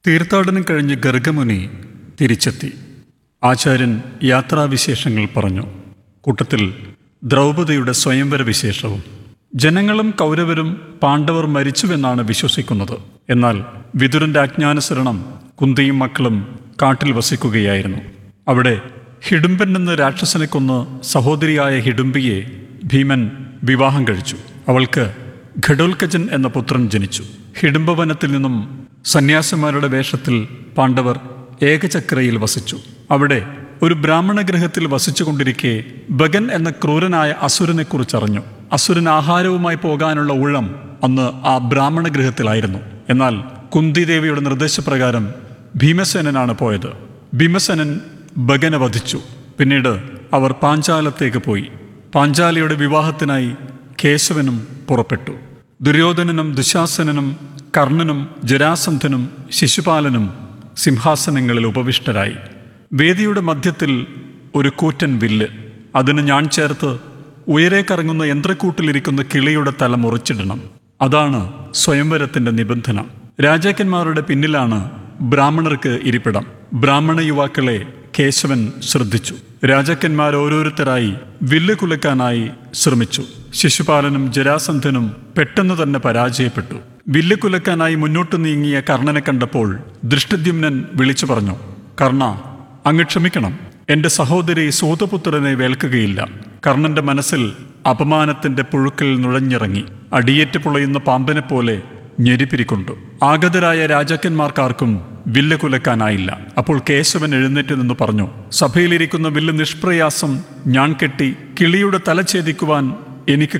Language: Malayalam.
തീർത്ഥാടനം കഴിഞ്ഞ് ഗർഗമുനി തിരിച്ചെത്തി ആചാര്യൻ യാത്രാവിശേഷങ്ങൾ പറഞ്ഞു കൂട്ടത്തിൽ ദ്രൗപദിയുടെ സ്വയംവര വിശേഷവും ജനങ്ങളും കൗരവരും പാണ്ഡവർ മരിച്ചുവെന്നാണ് വിശ്വസിക്കുന്നത് എന്നാൽ വിതുരന്റെ അജ്ഞാനസരണം കുന്തിയും മക്കളും കാട്ടിൽ വസിക്കുകയായിരുന്നു അവിടെ ഹിഡുംബൻ എന്ന രാക്ഷസനെ കൊന്ന് സഹോദരിയായ ഹിഡുംബിയെ ഭീമൻ വിവാഹം കഴിച്ചു അവൾക്ക് ഘടോൽക്കജൻ എന്ന പുത്രൻ ജനിച്ചു ഹിഡുംബവനത്തിൽ നിന്നും സന്യാസിമാരുടെ വേഷത്തിൽ പാണ്ഡവർ ഏകചക്രയിൽ വസിച്ചു അവിടെ ഒരു ബ്രാഹ്മണ ഗൃഹത്തിൽ വസിച്ചുകൊണ്ടിരിക്കെ ബഗൻ എന്ന ക്രൂരനായ അസുരനെ കുറിച്ചറിഞ്ഞു അസുരൻ ആഹാരവുമായി പോകാനുള്ള ഊഴം അന്ന് ആ ബ്രാഹ്മണ ഗൃഹത്തിലായിരുന്നു എന്നാൽ കുന്തിദേവിയുടെ നിർദ്ദേശപ്രകാരം ഭീമസേനനാണ് പോയത് ഭീമസേനൻ ബഗനെ വധിച്ചു പിന്നീട് അവർ പാഞ്ചാലത്തേക്ക് പോയി പാഞ്ചാലിയുടെ വിവാഹത്തിനായി കേശവനും പുറപ്പെട്ടു ദുര്യോധനനും ദുശാസനനും കർണനും ജരാസന്ധനും ശിശുപാലനും സിംഹാസനങ്ങളിൽ ഉപവിഷ്ടരായി വേദിയുടെ മധ്യത്തിൽ ഒരു കൂറ്റൻ വില്ല് അതിന് ഞാൻ ചേർത്ത് ഉയരെ കറങ്ങുന്ന യന്ത്രക്കൂട്ടിലിരിക്കുന്ന കിളിയുടെ തല മുറിച്ചിടണം അതാണ് സ്വയംവരത്തിന്റെ നിബന്ധന രാജാക്കന്മാരുടെ പിന്നിലാണ് ബ്രാഹ്മണർക്ക് ഇരിപ്പിടം ബ്രാഹ്മണ യുവാക്കളെ കേശവൻ ശ്രദ്ധിച്ചു രാജാക്കന്മാർ ഓരോരുത്തരായി വില്ല് കുലക്കാനായി ശ്രമിച്ചു ശിശുപാലനും ജരാസന്ധനും പെട്ടെന്ന് തന്നെ പരാജയപ്പെട്ടു വില്ല് കുലക്കാനായി മുന്നോട്ട് നീങ്ങിയ കർണനെ കണ്ടപ്പോൾ ദൃഷ്ടദ്യുമ്നൻ വിളിച്ചു പറഞ്ഞു കർണ അങ്ങ് ക്ഷമിക്കണം എന്റെ സഹോദരി സൂതപുത്രനെ വേൽക്കുകയില്ല കർണന്റെ മനസ്സിൽ അപമാനത്തിന്റെ പുഴുക്കൽ നുഴഞ്ഞിറങ്ങി അടിയേറ്റ് പുളയുന്ന പാമ്പിനെ പോലെ ഞെരിപ്പിരിക്കൊണ്ടു ആഗതരായ രാജാക്കന്മാർക്കാർക്കും വില്ല് കുലക്കാനായില്ല അപ്പോൾ കേശവൻ എഴുന്നേറ്റ് നിന്ന് പറഞ്ഞു സഭയിലിരിക്കുന്ന വില്ല് നിഷ്പ്രയാസം ഞാൻ കെട്ടി കിളിയുടെ തല ഛേദിക്കുവാൻ എനിക്ക്